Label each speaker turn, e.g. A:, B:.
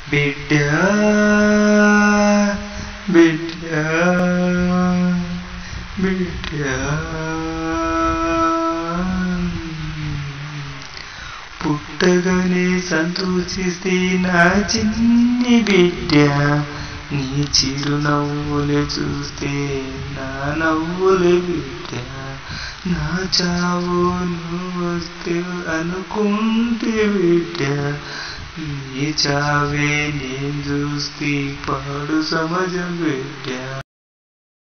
A: బిడ్డ బిడ్డ బిడ్డ పుట్టగానే సంతోషిస్తే నా చిన్ని బిడ్డ నీ చిరునవ్వులు చూస్తే నా నవ్వులు బిడ్డ నా చావు నువ్వు వస్తే అనుకుంటే బిడ్డ నీ చావే నేను చూస్తే పాడు సమాజం బిడ్డ